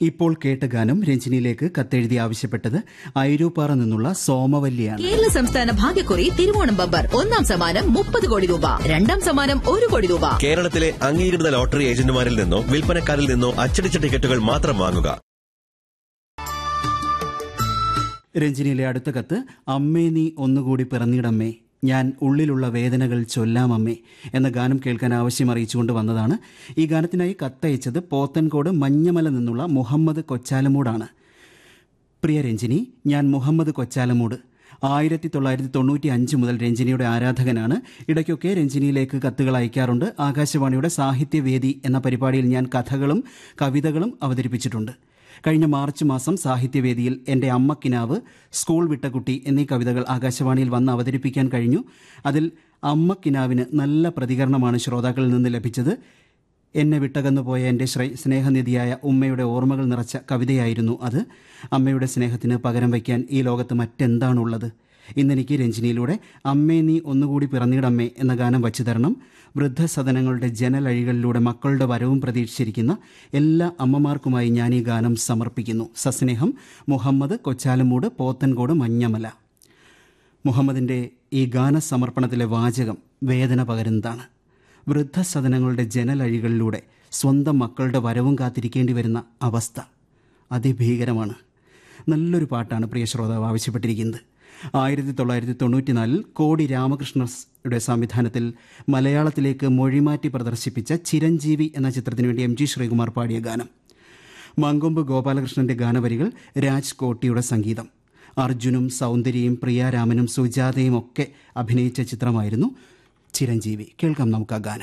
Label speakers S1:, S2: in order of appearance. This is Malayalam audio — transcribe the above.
S1: ഇപ്പോൾ കേട്ട ഗാനം രഞ്ജിനിയിലേക്ക് കത്തെഴുതി ആവശ്യപ്പെട്ടത് ഐരൂപ്പാറ നിന്നുള്ള സോമവല്ലിയാണ്
S2: കേരള സംസ്ഥാന ഭാഗ്യക്കുറി തിരുവോണം ബമ്പർ ഒന്നാം സമ്മാനം മുപ്പത് കോടി രൂപ രണ്ടാം സമ്മാനം ഒരു കോടി രൂപ
S3: കേരളത്തിലെ അംഗീകൃത ലോട്ടറി ഏജന്റുമാരിൽ നിന്നോ വിൽപ്പനക്കാരിൽ നിന്നോ അച്ചടിച്ച ടിക്കറ്റുകൾ മാത്രം വാങ്ങുക
S1: രഞ്ജിനിയിലെ അടുത്ത കത്ത് അമ്മേ നീ ഒന്നുകൂടി പിറന്നിടമ്മേ ഞാൻ ഉള്ളിലുള്ള വേദനകൾ ചൊല്ലാം അമ്മേ എന്ന ഗാനം കേൾക്കാൻ ആവശ്യം അറിയിച്ചുകൊണ്ട് വന്നതാണ് ഈ ഗാനത്തിനായി കത്തയച്ചത് പോത്തൻകോട് മഞ്ഞമല നിന്നുള്ള മുഹമ്മദ് കൊച്ചാലമൂടാണ് പ്രിയ രഞ്ജിനി ഞാൻ മുഹമ്മദ് കൊച്ചാലമൂട് ആയിരത്തി തൊള്ളായിരത്തി തൊണ്ണൂറ്റി അഞ്ച് മുതൽ രഞ്ജിനിയുടെ ആരാധകനാണ് ഇടയ്ക്കൊക്കെ രഞ്ജിനിയിലേക്ക് കത്തുകൾ അയക്കാറുണ്ട് ആകാശവാണിയുടെ സാഹിത്യവേദി എന്ന പരിപാടിയിൽ ഞാൻ കഥകളും കവിതകളും അവതരിപ്പിച്ചിട്ടുണ്ട് കഴിഞ്ഞ മാർച്ച് മാസം സാഹിത്യവേദിയിൽ എൻ്റെ അമ്മക്കിനാവ് സ്കൂൾ വിട്ട കുട്ടി എന്നീ കവിതകൾ ആകാശവാണിയിൽ വന്ന് അവതരിപ്പിക്കാൻ കഴിഞ്ഞു അതിൽ അമ്മക്കിനാവിന് നല്ല പ്രതികരണമാണ് ശ്രോതാക്കളിൽ നിന്ന് ലഭിച്ചത് എന്നെ വിട്ടകന്നു പോയ എൻ്റെ ശ്രേ- സ്നേഹനിധിയായ ഉമ്മയുടെ ഓർമ്മകൾ നിറച്ച കവിതയായിരുന്നു അത് അമ്മയുടെ സ്നേഹത്തിന് പകരം വയ്ക്കാൻ ഈ ലോകത്ത് മറ്റെന്താണുള്ളത് ഇന്നെനിക്ക് രഞ്ജിനിയിലൂടെ അമ്മേ നീ ഒന്നുകൂടി പിറന്നിടമ്മേ എന്ന ഗാനം വച്ചു തരണം വൃദ്ധസദനങ്ങളുടെ ജനലഴികളിലൂടെ മക്കളുടെ വരവും പ്രതീക്ഷിച്ചിരിക്കുന്ന എല്ലാ അമ്മമാർക്കുമായി ഞാൻ ഈ ഗാനം സമർപ്പിക്കുന്നു സസ്നേഹം മുഹമ്മദ് കൊച്ചാലമൂട് പോത്തൻകോട് മഞ്ഞമല മുഹമ്മദിൻ്റെ ഈ ഗാനസമർപ്പണത്തിലെ വാചകം വേദന പകരുന്നതാണ് വൃദ്ധസദനങ്ങളുടെ ജനലഴികളിലൂടെ സ്വന്തം മക്കളുടെ വരവും കാത്തിരിക്കേണ്ടി വരുന്ന അവസ്ഥ അതിഭീകരമാണ് നല്ലൊരു പാട്ടാണ് പ്രിയ ശ്രോതാവ് ആവശ്യപ്പെട്ടിരിക്കുന്നത് ആയിരത്തി തൊള്ളായിരത്തി തൊണ്ണൂറ്റിനാലിൽ കോടി രാമകൃഷ്ണയുടെ സംവിധാനത്തിൽ മലയാളത്തിലേക്ക് മൊഴിമാറ്റി പ്രദർശിപ്പിച്ച ചിരഞ്ജീവി എന്ന ചിത്രത്തിനു വേണ്ടി എം ജി ശ്രീകുമാർ പാടിയ ഗാനം മങ്കൊമ്പ് ഗോപാലകൃഷ്ണന്റെ ഗാനവരികൾ രാജ് കോട്ടിയുടെ സംഗീതം അർജുനും സൗന്ദര്യയും പ്രിയാരാമനും സുജാതയും ഒക്കെ അഭിനയിച്ച ചിത്രമായിരുന്നു ചിരഞ്ജീവി കേൾക്കാം നമുക്ക് ആ ഗാനം